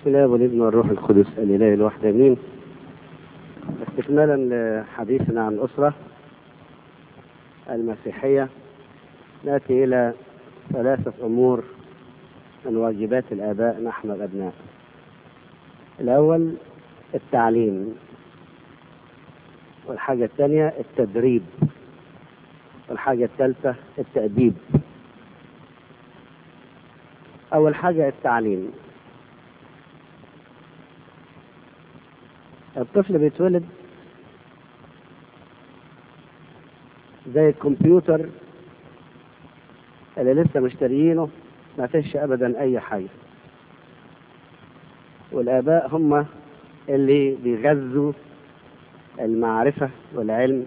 بسم الله والابن والروح القدس الاله الواحد امين استكمالا لحديثنا عن الاسره المسيحيه ناتي الى ثلاثه امور من واجبات الاباء نحن الابناء الاول التعليم والحاجه الثانيه التدريب والحاجه الثالثه التاديب اول حاجه التعليم الطفل بيتولد زي الكمبيوتر اللي لسه مشتريينه ما فيش ابدا اي حاجه والاباء هم اللي بيغذوا المعرفه والعلم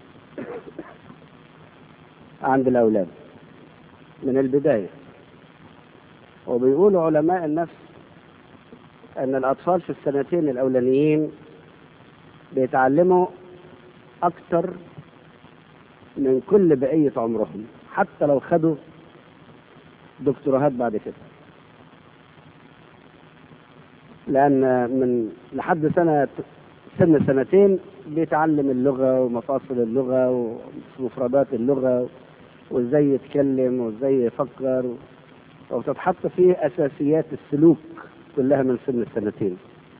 عند الاولاد من البدايه وبيقولوا علماء النفس ان الاطفال في السنتين الاولانيين بيتعلموا اكتر من كل بقيه عمرهم حتى لو خدوا دكتوراهات بعد كده لان من لحد سنه سن سنتين بيتعلم اللغه ومفاصل اللغه ومفردات اللغه وازاي يتكلم وازاي يفكر وتتحط فيه اساسيات السلوك كلها من سن السنتين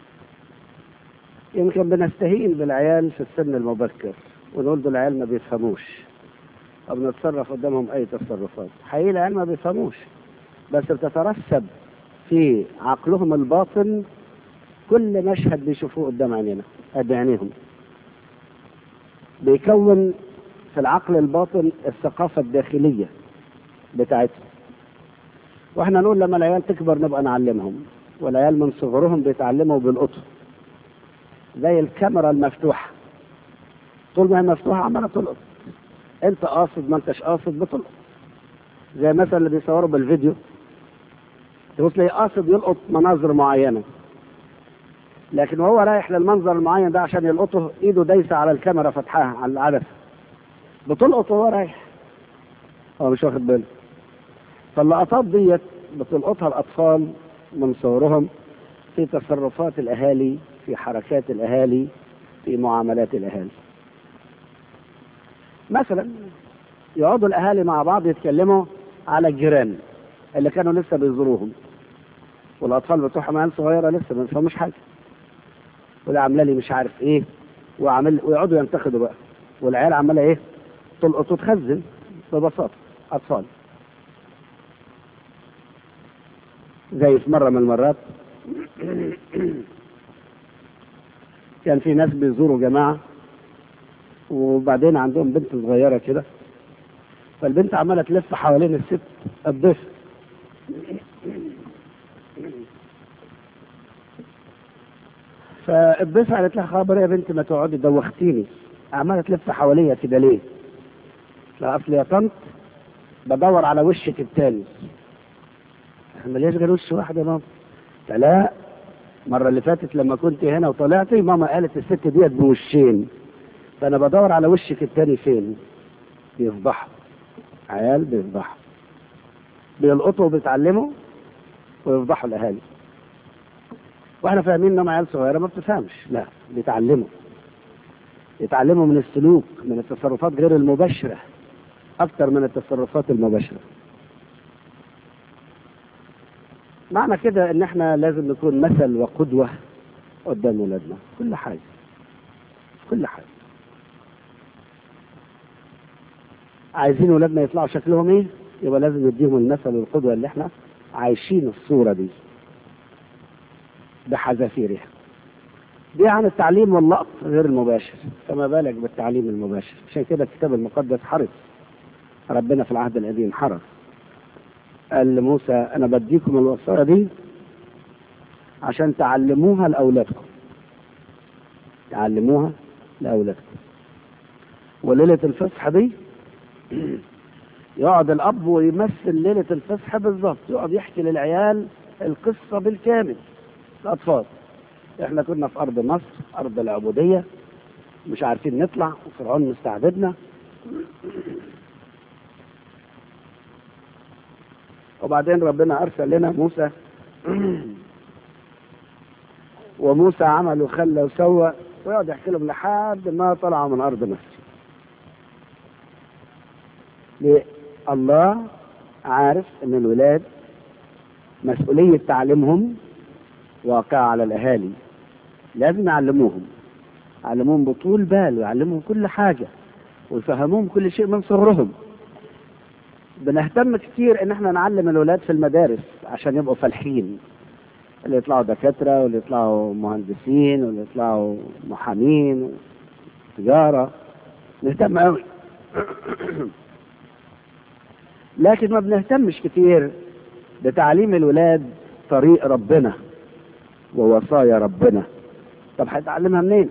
يمكن بنستهين بالعيال في السن المبكر ونقول دول العيال ما بيفهموش او بنتصرف قدامهم اي تصرفات حقيقي العيال ما بيفهموش بس بتترسب في عقلهم الباطن كل مشهد بيشوفوه قدام عينينا قد عينيهم بيكون في العقل الباطن الثقافة الداخلية بتاعتهم واحنا نقول لما العيال تكبر نبقى نعلمهم والعيال من صغرهم بيتعلموا بالقطر زي الكاميرا المفتوحة طول ما هي مفتوحة عمالة تلقط انت قاصد ما انتش قاصد بتلقط زي مثلا اللي بيصوروا بالفيديو تبص لي قاصد يلقط مناظر معينة لكن وهو رايح للمنظر المعين ده عشان يلقطه ايده دايسة على الكاميرا فتحها على العدسة بتلقط وهو رايح هو مش واخد باله فاللقطات ديت بتلقطها الاطفال من صورهم في تصرفات الاهالي في حركات الاهالي في معاملات الاهالي مثلا يقعدوا الاهالي مع بعض يتكلموا على الجيران اللي كانوا لسه بيزوروهم والاطفال بتوعهم عيال صغيره لسه ما بيفهموش حاجه وده عامله لي مش عارف ايه وعامل ويقعدوا ينتقدوا بقى والعيال عماله ايه تلقط وتخزن ببساطه اطفال زي في مرة من المرات كان في ناس بيزوروا جماعة وبعدين عندهم بنت صغيرة كده فالبنت عمالة تلف حوالين الست الضيف فالضيف قالت لها خبر يا بنت ما تقعدي دوختيني عمالة تلف حواليا كده ليه؟ لا اصل يا طنط بدور على وشك التاني ملياش غير وش واحد يا ماما لا المرة اللي فاتت لما كنت هنا وطلعتي ماما قالت الست ديت بوشين فأنا بدور على وشك التاني فين بيفضحوا عيال بيفضحوا بيلقطوا وبيتعلموا ويفضحوا الأهالي واحنا فاهمين انهم عيال صغيرة ما بتفهمش لا بيتعلموا يتعلموا من السلوك من التصرفات غير المباشرة أكثر من التصرفات المباشرة معنى كده ان احنا لازم نكون مثل وقدوة قدام ولادنا كل حاجة كل حاجة عايزين ولادنا يطلعوا شكلهم ايه يبقى لازم نديهم المثل والقدوة اللي احنا عايشين الصورة دي بحذافيرها دي عن التعليم واللقط غير المباشر فما بالك بالتعليم المباشر عشان كده الكتاب المقدس حرص ربنا في العهد القديم حرص قال لموسى انا بديكم الوصايا دي عشان تعلموها لاولادكم تعلموها لاولادكم وليله الفصح دي يقعد الاب ويمثل ليله الفصح بالظبط يقعد يحكي للعيال القصه بالكامل الاطفال احنا كنا في ارض مصر ارض العبوديه مش عارفين نطلع وفرعون مستعبدنا وبعدين ربنا ارسل لنا موسى وموسى عمل وخلى وسوى ويقعد يحكي لهم لحد ما طلعوا من ارض مصر ليه؟ الله عارف ان الولاد مسؤولية تعليمهم واقعة على الاهالي لازم يعلموهم يعلموهم بطول بال ويعلموهم كل حاجة ويفهموهم كل شيء من صغرهم بنهتم كتير ان احنا نعلم الولاد في المدارس عشان يبقوا فالحين اللي يطلعوا دكاترة واللي يطلعوا مهندسين واللي يطلعوا محامين تجارة نهتم قوي لكن ما بنهتمش كتير بتعليم الولاد طريق ربنا ووصايا ربنا طب هيتعلمها منين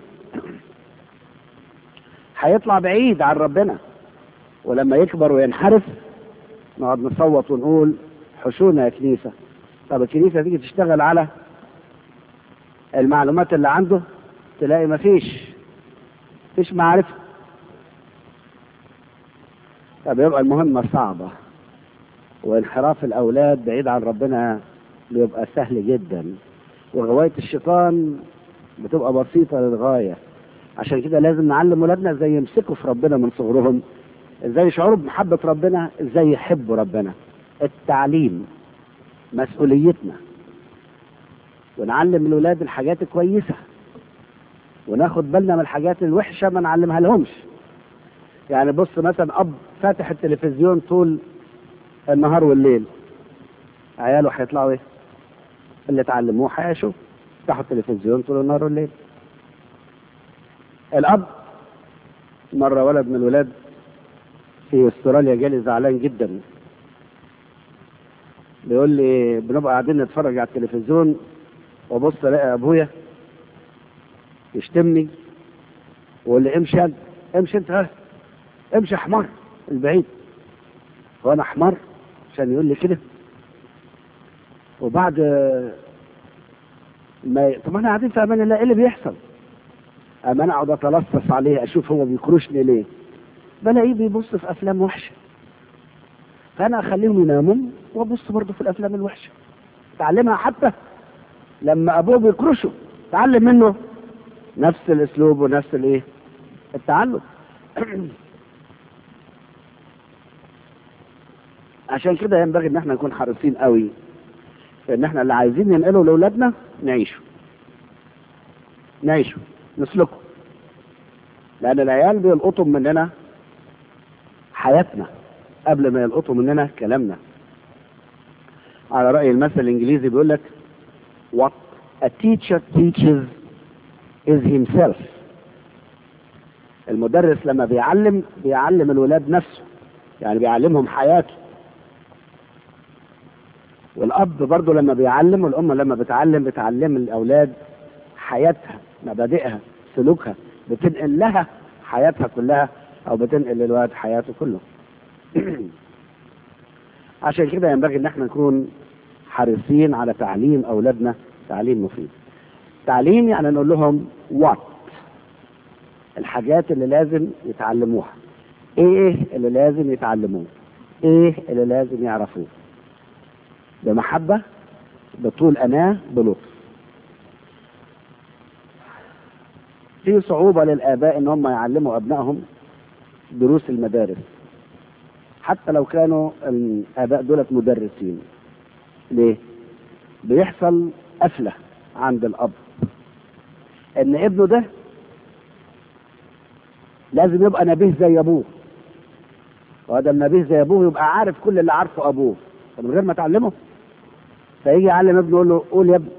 هيطلع بعيد عن ربنا ولما يكبر وينحرف نقعد نصوت ونقول حشونا يا كنيسة طب الكنيسة تيجي تشتغل على المعلومات اللي عنده تلاقي مفيش مفيش معرفة طب يبقى المهمة صعبة وانحراف الأولاد بعيد عن ربنا بيبقى سهل جدا وغواية الشيطان بتبقى بسيطة للغاية عشان كده لازم نعلم ولادنا ازاي يمسكوا في ربنا من صغرهم ازاي يشعروا بمحبة ربنا ازاي يحبوا ربنا التعليم مسؤوليتنا ونعلم الولاد الحاجات الكويسة وناخد بالنا من الحاجات الوحشة ما نعلمها لهمش يعني بص مثلا اب فاتح التلفزيون طول النهار والليل عياله هيطلعوا ايه اللي اتعلموه هيعيشوا يفتحوا التلفزيون طول النهار والليل الاب مرة ولد من الولاد في استراليا جالي زعلان جدا بيقول لي بنبقى قاعدين نتفرج على التلفزيون وابص الاقي ابويا يشتمني ويقول لي امشي انت امشي انت ها امشي يا حمار البعيد وانا حمار عشان يقول لي كده وبعد ما ي... طب احنا قاعدين في امان الله ايه اللي بيحصل؟ اما انا اقعد اتلصص عليه اشوف هو بيكرشني ليه؟ بلاقيه بيبص في افلام وحشه فانا اخليهم يناموا وابص برضه في الافلام الوحشه تعلمها حتى لما ابوه بيكرشه تعلم منه نفس الاسلوب ونفس الايه التعلم عشان كده ينبغي ان احنا نكون حريصين قوي في ان احنا اللي عايزين ننقله لاولادنا نعيشه نعيشه نسلكه لان العيال بيلقطوا مننا حياتنا قبل ما يلقطوا مننا كلامنا على رأي المثل الإنجليزي بيقول لك what a teacher teaches is himself المدرس لما بيعلم بيعلم الولاد نفسه يعني بيعلمهم حياته والأب برضه لما بيعلم والأم لما بتعلم بتعلم الأولاد حياتها مبادئها سلوكها بتنقل لها حياتها كلها أو بتنقل للولد حياته كله عشان كده ينبغي ان احنا نكون حريصين على تعليم اولادنا تعليم مفيد تعليم يعني نقول لهم وات الحاجات اللي لازم يتعلموها ايه اللي لازم يتعلموه ايه اللي لازم يعرفوه بمحبة بطول أناة بلطف في صعوبة للآباء إن هم يعلموا أبنائهم دروس المدارس حتى لو كانوا الآباء دولت مدرسين ليه؟ بيحصل قفلة عند الأب إن ابنه ده لازم يبقى نبيه زي أبوه وهذا النبيه زي أبوه يبقى عارف كل اللي عارفه أبوه من غير ما تعلمه فيجي يعلم ابنه يقول له قول يا ابني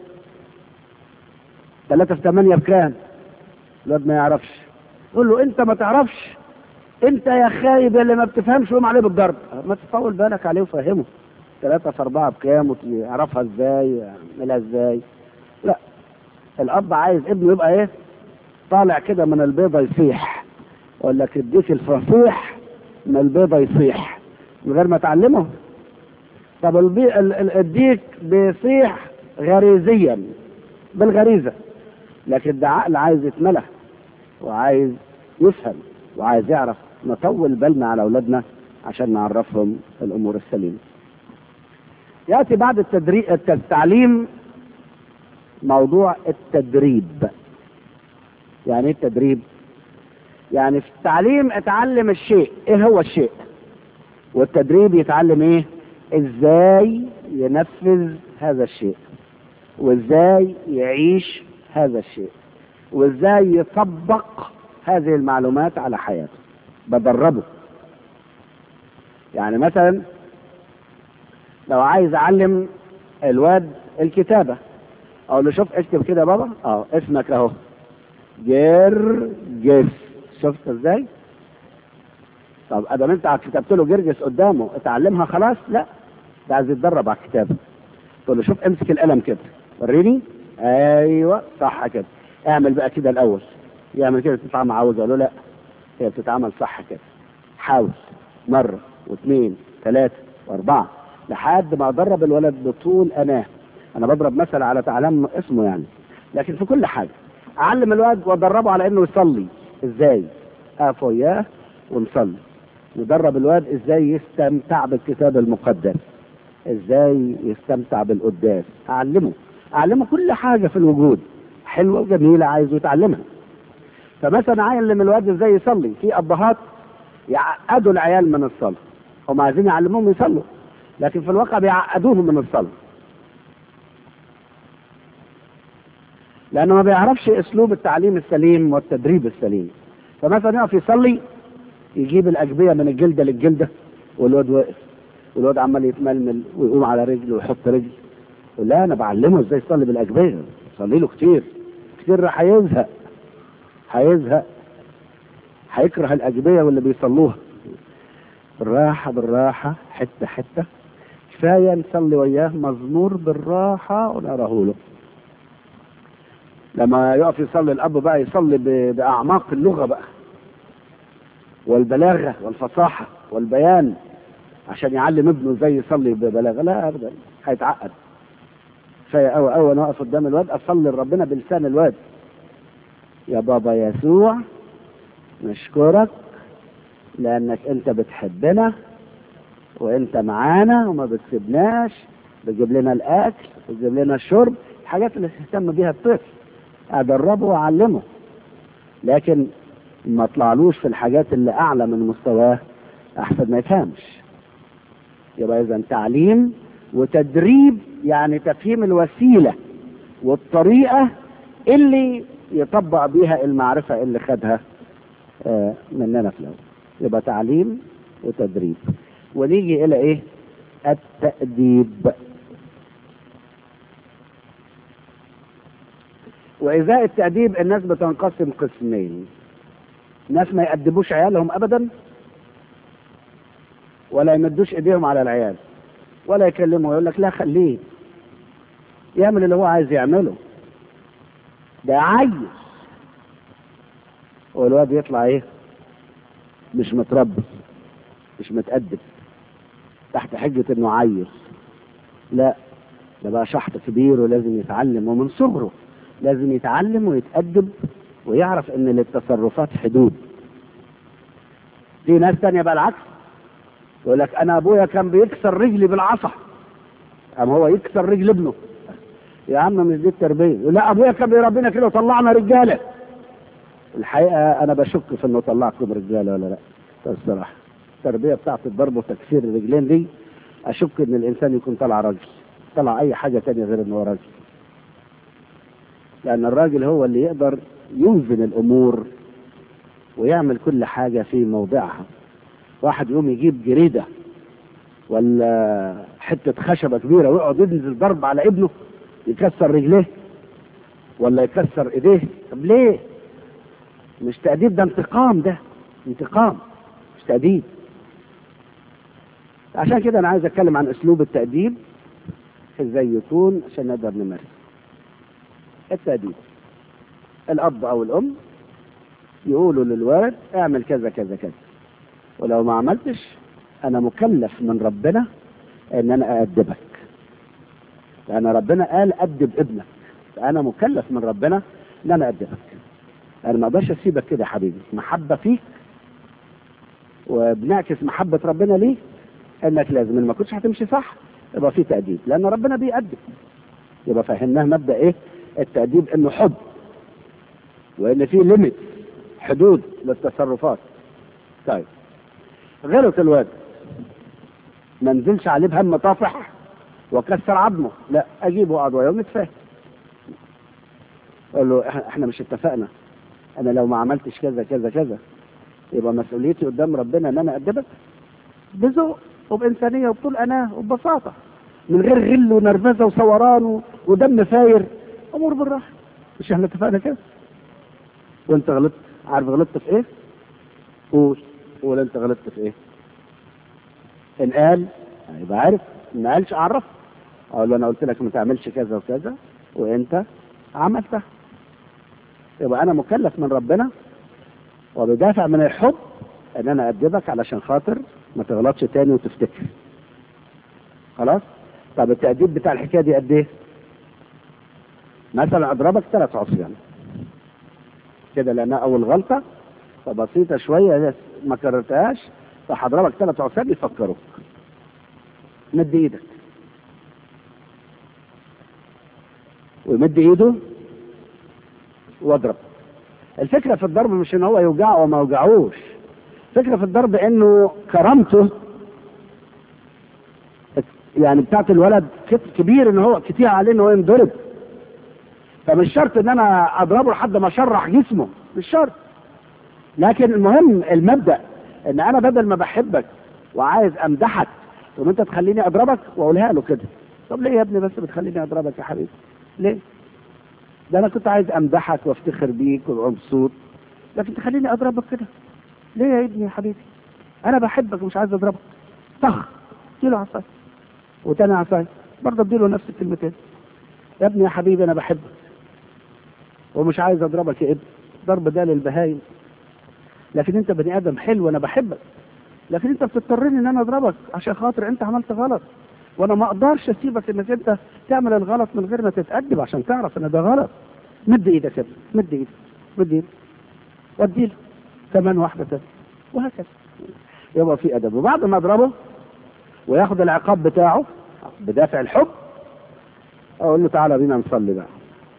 ثلاثة في ثمانية بكام؟ الواد ما يعرفش يقول له أنت ما تعرفش انت يا خايب اللي ما بتفهمش قوم عليه بالضرب ما تطول بالك عليه وفهمه ثلاثة في أربعة بكام ويعرفها ازاي يعملها ازاي لا الأب عايز ابنه يبقى ايه طالع كده من البيضة يصيح يقول لك اديك الفصيح من البيضة يصيح من غير ما تعلمه طب البي... ال... ال... الديك بيصيح غريزيا بالغريزة لكن ده عقل عايز يتملى وعايز يفهم وعايز يعرف نطول بالنا على اولادنا عشان نعرفهم الامور السليمه. ياتي بعد التدريب التعليم موضوع التدريب يعني ايه التدريب يعني في التعليم اتعلم الشيء ايه هو الشيء والتدريب يتعلم ايه ازاي ينفذ هذا الشيء وازاي يعيش هذا الشيء وازاي يطبق هذه المعلومات على حياته بدربه يعني مثلا لو عايز اعلم الواد الكتابة اقول له شوف اكتب كده يا بابا اه اسمك اهو جرجس شفت ازاي طب ادام انت كتبت له جرجس قدامه اتعلمها خلاص لا ده عايز يتدرب على الكتابة تقول له شوف امسك القلم كده وريني ايوه صح كده اعمل بقى كده الاول يعمل كده تطلع معوز اقول له لا هي بتتعمل صح كده حاول مره واثنين ثلاثه واربعه لحد ما ادرب الولد بطول اناه انا بضرب مثل على تعلم اسمه يعني لكن في كل حاجه اعلم الولد وادربه على انه يصلي ازاي اقف وياه ونصلي ندرب الواد ازاي يستمتع بالكتاب المقدس ازاي يستمتع بالقداس اعلمه اعلمه كل حاجه في الوجود حلوه وجميله عايزه يتعلمها فمثلا علم الواد ازاي يصلي في ابهات يعقدوا العيال من الصلاه هم عايزين يعلموهم يصلوا لكن في الواقع بيعقدوهم من الصلاه لانه ما بيعرفش اسلوب التعليم السليم والتدريب السليم فمثلا يقف يصلي يجيب الاجبيه من الجلده للجلده والواد واقف والواد عمال يتململ ويقوم على رجل ويحط رجل يقول لا انا بعلمه ازاي يصلي بالاجبيه صلي له كتير كتير راح هيزهق هيزهق هيكره الاجبيه واللي بيصلوها بالراحه بالراحه حته حته كفايه نصلي وياه مزمور بالراحه ونقراه له لما يقف يصلي الاب بقى يصلي ب- باعماق اللغه بقى والبلاغه والفصاحه والبيان عشان يعلم ابنه ازاي يصلي ببلاغه لا ابدا هيتعقد كفايه قوي قوي انا اقف قدام الواد اصلي لربنا بلسان الواد يا بابا يسوع نشكرك لانك انت بتحبنا وانت معانا وما بتسيبناش بتجيب لنا الاكل بتجيب لنا الشرب الحاجات اللي تهتم بيها الطفل ادربه واعلمه لكن ما اطلعلوش في الحاجات اللي اعلى من مستواه احسن ما يفهمش يبقى اذا تعليم وتدريب يعني تفهيم الوسيله والطريقه اللي يطبق بيها المعرفه اللي خدها آه، مننا في الاول يبقى تعليم وتدريب ونيجي الى ايه التأديب وإزاء التأديب الناس بتنقسم قسمين ناس ما يأدبوش عيالهم أبدا ولا يمدوش إيديهم على العيال ولا يكلموا يقول لك لا خليه يعمل اللي هو عايز يعمله ده عايز والواد يطلع ايه مش متربي مش متأدب تحت حجة انه عايز لا ده بقى شحط كبير ولازم يتعلم ومن صغره لازم يتعلم ويتأدب ويعرف ان للتصرفات حدود في ناس تانية بقى العكس يقول لك انا ابويا كان بيكسر رجلي بالعصا قام هو يكسر رجل ابنه يا عم مش دي التربيه يقول لا ابويا كان بيربينا كده وطلعنا رجاله الحقيقه انا بشك في انه طلعكم رجاله ولا لا الصراحه التربيه بتاعت الضرب وتكسير الرجلين دي اشك ان الانسان يكون طلع راجل طلع اي حاجه تانية غير انه هو راجل لان الراجل هو اللي يقدر يوزن الامور ويعمل كل حاجه في موضعها واحد يقوم يجيب جريده ولا حته خشبه كبيره ويقعد ينزل ضرب على ابنه يكسر رجليه ولا يكسر ايديه طب ليه مش تأديب ده انتقام ده انتقام مش تأديب عشان كده انا عايز اتكلم عن اسلوب التأديب ازاي يكون عشان نقدر نمارس التأديب الاب او الام يقولوا للولد اعمل كذا كذا كذا ولو ما عملتش انا مكلف من ربنا ان انا اادبك لان ربنا قال ادب ابنك فانا مكلف من ربنا ان انا ادبك انا ما اقدرش اسيبك كده يا حبيبي محبه فيك وبنعكس محبه ربنا ليك انك لازم إن ما كنتش هتمشي صح يبقى في تاديب لان ربنا بيأدب يبقى فهمناه مبدا ايه التأديب انه حب وان في ليميت حدود للتصرفات طيب غلط الواد ما نزلش عليه بهم طافح وكسر عظمه لا اجيبه اقعد وياه ونتفاهم اقول له إح- احنا مش اتفقنا انا لو ما عملتش كذا كذا كذا يبقى مسؤوليتي قدام ربنا ان انا ادبك بذوق وبانسانيه وبطول اناه وببساطه من غير غل ونرفزه وثوران و- ودم فاير امور بالراحه مش احنا اتفقنا كده وانت غلطت عارف غلطت في ايه؟ قول قول انت غلطت في ايه؟ ان قال يبقى عارف ما قالش اعرف اقول له انا قلت لك ما تعملش كذا وكذا وانت عملتها يبقى انا مكلف من ربنا وبدافع من الحب ان انا ادبك علشان خاطر ما تغلطش تاني وتفتكر خلاص طب التأديب بتاع الحكايه دي قد ايه مثلا اضربك ثلاث عصيان كده لانها اول غلطه فبسيطه شويه ما كررتهاش فهضربك ثلاث عصيان يفكروك مد ايدك ويمد ايده واضرب الفكره في الضرب مش ان هو يوجعه وما يوجعوش الفكره في الضرب انه كرامته يعني بتاعت الولد كت- كبير ان هو كتير عليه ان هو ينضرب فمش شرط ان انا اضربه لحد ما اشرح جسمه مش شرط لكن المهم المبدا ان انا بدل ما بحبك وعايز امدحك ثم انت تخليني اضربك واقولها له كده طب ليه يا ابني بس بتخليني اضربك يا حبيبي ليه ده انا كنت عايز امدحك وافتخر بيك وابقى مبسوط لكن تخليني اضربك كده ليه يا ابني يا حبيبي انا بحبك ومش عايز اضربك طخ اديله عصايه وتاني عصايه برضه اديله نفس الكلمتين يا ابني يا حبيبي انا بحبك ومش عايز اضربك يا ابني ضرب ده للبهايم لكن انت بني ادم حلو انا بحبك لكن انت بتضطرني ان انا اضربك عشان خاطر انت عملت غلط وانا ما اقدرش اسيبك انك انت تعمل الغلط من غير ما تتأدب عشان تعرف ان ده غلط مد ايدك كده مد ايدك مد ايدك واديله كمان واحده تانية وهكذا يبقى في ادب وبعد ما اضربه وياخد العقاب بتاعه بدافع الحب اقول له تعالى بينا نصلي بقى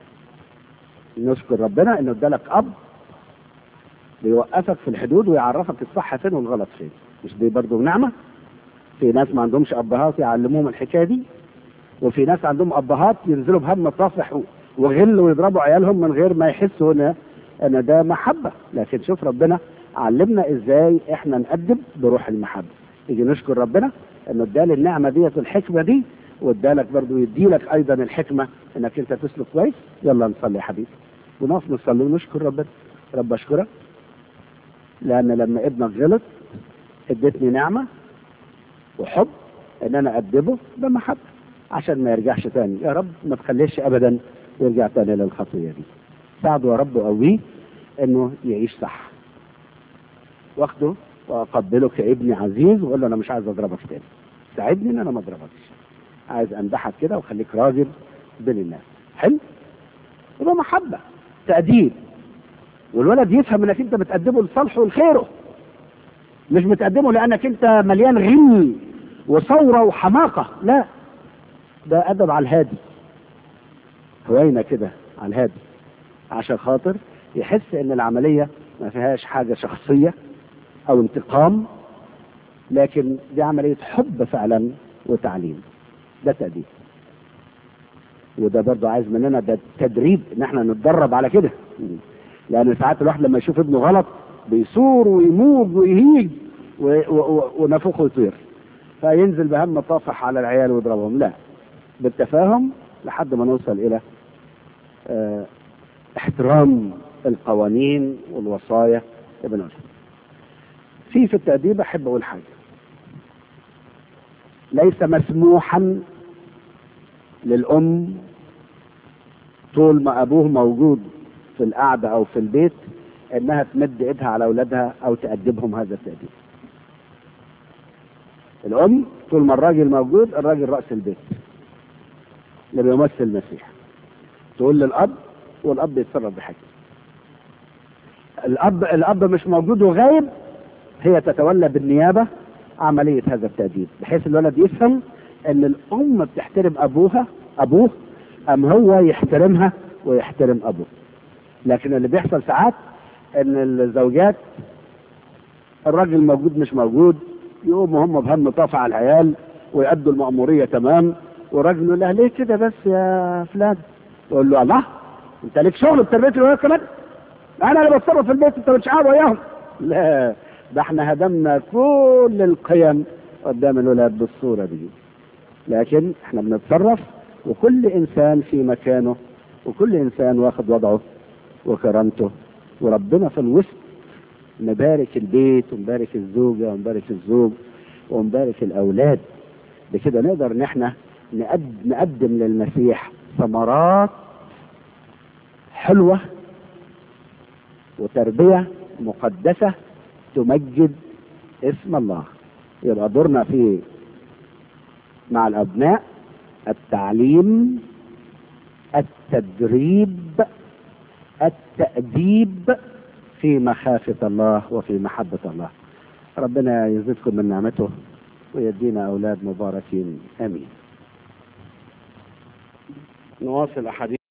نشكر ربنا انه ادالك اب بيوقفك في الحدود ويعرفك الصح فين والغلط فين مش دي برضه نعمه في ناس ما عندهمش ابهات يعلموهم الحكايه دي وفي ناس عندهم ابهات ينزلوا بهم طافح وغل ويضربوا عيالهم من غير ما يحسوا ان ان ده محبه لكن شوف ربنا علمنا ازاي احنا نقدم بروح المحبه يجي نشكر ربنا انه ادالي النعمه ديت والحكمه دي وادالك برضه يديلك ايضا الحكمه انك انت تسلك كويس يلا نصلي يا حبيبي ونقف نصلي ونشكر ربنا رب اشكرك لان لما ابنك غلط اديتني نعمه وحب ان انا ادبه بمحبه عشان ما يرجعش تاني يا رب ما تخليش ابدا يرجع تاني للخطيه دي ساعده يا رب وقويه انه يعيش صح واخده واقبله كابن عزيز واقول له انا مش عايز اضربك تاني ساعدني ان انا ما اضربكش عايز امدحك كده وخليك راجل بين الناس حلو يبقى محبه تأديب والولد يفهم انك انت بتقدمه لصالحه ولخيره مش بتقدمه لانك انت مليان غل وثوره وحماقه لا ده ادب على الهادي هوينا كده على الهادي عشان خاطر يحس ان العمليه ما فيهاش حاجه شخصيه او انتقام لكن دي عمليه حب فعلا وتعليم ده تأديب وده برضه عايز مننا ده تدريب ان احنا نتدرب على كده لان ساعات الواحد لما يشوف ابنه غلط بيثور ويموج ويهيج و- و- و- ونفخه يطير فينزل بهم طافح على العيال ويضربهم لا بالتفاهم لحد ما نوصل الى اه احترام القوانين والوصايا ابن أسد. في في التأديب احب اقول حاجه ليس مسموحا للأم طول ما أبوه موجود في القعدة أو في البيت إنها تمد إيدها على أولادها أو تأدبهم هذا التأديب. الأم طول ما الراجل موجود الراجل رأس البيت اللي بيمثل المسيح. تقول للأب والأب يتصرف بحاجة. الأب الأب مش موجود وغايب هي تتولى بالنيابة عملية هذا التأديب بحيث الولد يفهم ان الام بتحترم ابوها ابوه ام هو يحترمها ويحترم ابوه لكن اللي بيحصل ساعات ان الزوجات الراجل موجود مش موجود يقوموا هم بهم طافع على العيال ويأدوا المأمورية تمام والراجل يقول لها ليه كده بس يا فلان يقول له الله انت ليك شغل في تربية الولاد كمان انا اللي بتصرف في البيت انت مش عارف وياهم لا ده احنا هدمنا كل القيم قدام الولاد بالصورة دي لكن احنا بنتصرف وكل انسان في مكانه وكل انسان واخد وضعه وكرامته وربنا في الوسط نبارك البيت ونبارك الزوجة ونبارك الزوج ونبارك الأولاد بكده نقدر إن احنا نقد- نقدم للمسيح ثمرات حلوة وتربية مقدسة تمجد اسم الله يبقى دورنا في مع الأبناء التعليم التدريب التأديب في مخافة الله وفي محبة الله ربنا يزيدكم من نعمته ويدينا أولاد مباركين آمين نواصل أحاديث